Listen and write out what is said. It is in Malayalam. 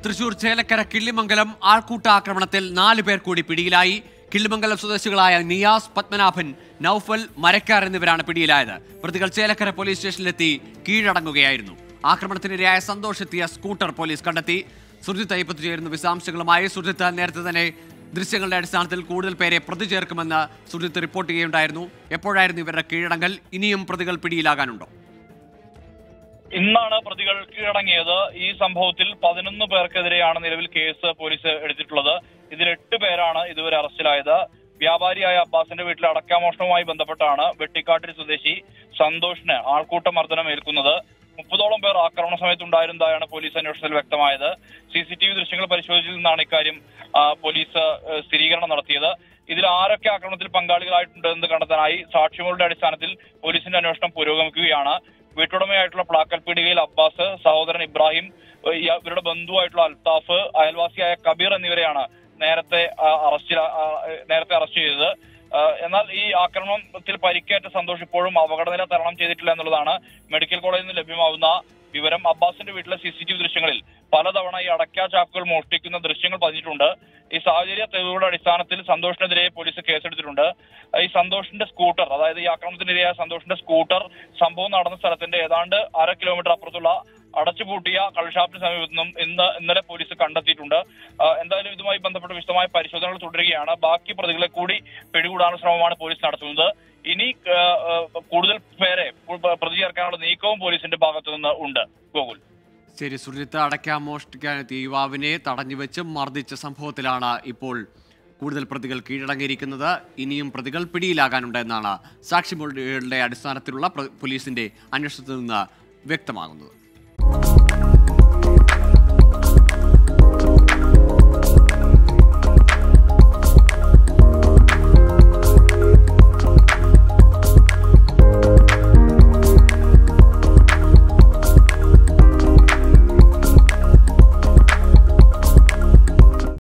തൃശൂർ ചേലക്കര കിള്ളിമംഗലം ആൾക്കൂട്ട ആക്രമണത്തിൽ നാല് പേർ കൂടി പിടിയിലായി കിള്ളിമംഗലം സ്വദേശികളായ നിയാസ് പത്മനാഭൻ നൌഫൽ മരക്കാർ എന്നിവരാണ് പിടിയിലായത് പ്രതികൾ ചേലക്കര പോലീസ് സ്റ്റേഷനിലെത്തി കീഴടങ്ങുകയായിരുന്നു ആക്രമണത്തിനിരയായ സന്തോഷ് എത്തിയ സ്കൂട്ടർ പോലീസ് കണ്ടെത്തി സുർജിത്ത് അയ്യപ്പത്ത് ചേരുന്ന വിശദാംശങ്ങളുമായി സുർജിത്ത് നേരത്തെ തന്നെ ദൃശ്യങ്ങളുടെ അടിസ്ഥാനത്തിൽ കൂടുതൽ പേരെ പ്രതി ചേർക്കുമെന്ന് സുർജിത്ത് റിപ്പോർട്ട് ചെയ്യുകയുണ്ടായിരുന്നു എപ്പോഴായിരുന്നു ഇവരുടെ കീഴടങ്ങൽ ഇനിയും പ്രതികൾ പിടിയിലാകാനുണ്ടോ ഇന്നാണ് പ്രതികൾ കീഴടങ്ങിയത് ഈ സംഭവത്തിൽ പതിനൊന്ന് പേർക്കെതിരെയാണ് നിലവിൽ കേസ് പോലീസ് എടുത്തിട്ടുള്ളത് ഇതിൽ എട്ട് പേരാണ് ഇതുവരെ അറസ്റ്റിലായത് വ്യാപാരിയായ അബ്ബാസിന്റെ വീട്ടിലെ അടക്കാമോഷണവുമായി ബന്ധപ്പെട്ടാണ് വെട്ടിക്കാട്ടിരി സ്വദേശി സന്തോഷിന് ആൾക്കൂട്ട മർദ്ദനം ഏൽക്കുന്നത് മുപ്പതോളം പേർ ആക്രമണ സമയത്ത് ഉണ്ടായിരുന്നതായാണ് പോലീസ് അന്വേഷണത്തിൽ വ്യക്തമായത് സി സി ടി വി ദൃശ്യങ്ങൾ പരിശോധിച്ചതിൽ നിന്നാണ് ഇക്കാര്യം ആ, പോലീസ് ഏ, സ്ഥിരീകരണം നടത്തിയത് ഇതിൽ ആരൊക്കെ ആക്രമണത്തിൽ പങ്കാളികളായിട്ടുണ്ട് എന്ന് കണ്ടെത്താനായി സാക്ഷികളുടെ അടിസ്ഥാനത്തിൽ പോലീസിന്റെ അന്വേഷണം പുരോഗമിക്കുകയാണ് വീട്ടുടമയായിട്ടുള്ള പ്ലാക്കൽ പീടികയിൽ അബ്ബാസ് സഹോദരൻ ഇബ്രാഹിം ഏഹ് ഇയ- ഇവരുടെ ബന്ധുവായിട്ടുള്ള അൽത്താഫ് അയൽവാസിയായ കബീർ എന്നിവരെയാണ് നേരത്തെ ആ, അറസ്റ്റ് ആ, നേരത്തെ അറസ്റ്റ് ചെയ്തത് ആ, എന്നാൽ ഈ ആക്രമണത്തിൽ പരിക്കേറ്റ സന്തോഷ് ഇപ്പോഴും അപകടനില തരണം ചെയ്തിട്ടില്ല എന്നുള്ളതാണ് മെഡിക്കൽ കോളേജിൽ നിന്ന് ലഭ്യമാവുന്ന വിവരം അബ്ബാസിന്റെ വീട്ടിലെ സി സി ടി വി ദൃശ്യങ്ങളിൽ പലതവണ ഈ അടയ്ക്കാ ചാക്കുകൾ മോഷ്ടിക്കുന്ന ദൃശ്യങ്ങൾ പതിഞ്ഞിട്ടുണ്ട് ഈ സാഹചര്യ തെളിവുകളുടെ അടിസ്ഥാനത്തിൽ സന്തോഷിനെതിരെ പോലീസ് കേസെടുത്തിട്ടുണ്ട് ഈ സന്തോഷിന്റെ സ്കൂട്ടർ അതായത് ഈ ആക്രമണത്തിനിരയായ സന്തോഷിന്റെ സ്കൂട്ടർ സംഭവം നടന്ന സ്ഥലത്തിന്റെ ഏതാണ്ട് അര കിലോമീറ്റർ അപ്പുറത്തുള്ള അടച്ചുപൂട്ടിയ കള്ളുഷാപ്പിന് സമീപത്തു നിന്നും ഇന്ന് ഇന്നലെ പോലീസ് കണ്ടെത്തിയിട്ടുണ്ട് ആ, എന്തായാലും ഇതുമായി ബന്ധപ്പെട്ട വിശദമായ പരിശോധനകൾ തുടരുകയാണ് ബാക്കി പ്രതികളെ കൂടി പിടികൂടാനുള്ള ശ്രമമാണ് പോലീസ് നടത്തുന്നത് ഇനി ആ, ആ, കൂടുതൽ പേരെ പ്രതി ചേർക്കാനുള്ള നീക്കവും പോലീസിന്റെ ഭാഗത്തു നിന്ന് ഉണ്ട് ഗോകുൽ ശരി സുർജിത്ത് അടയ്ക്കാൻ മോഷ്ടിക്കാനെത്തിയ യുവാവിനെ തടഞ്ഞു വെച്ച് മർദ്ദിച്ച സംഭവത്തിലാണ് ഇപ്പോൾ കൂടുതൽ പ്രതികൾ കീഴടങ്ങിയിരിക്കുന്നത് ഇനിയും പ്രതികൾ പിടിയിലാകാനുണ്ട് എന്നാണ് സാക്ഷിമൊഴികളുടെ അടിസ്ഥാനത്തിലുള്ള പ്ര- പോലീസിന്റെ അന്വേഷണത്തിൽ നിന്ന് വ്യക്തമാകുന്നത്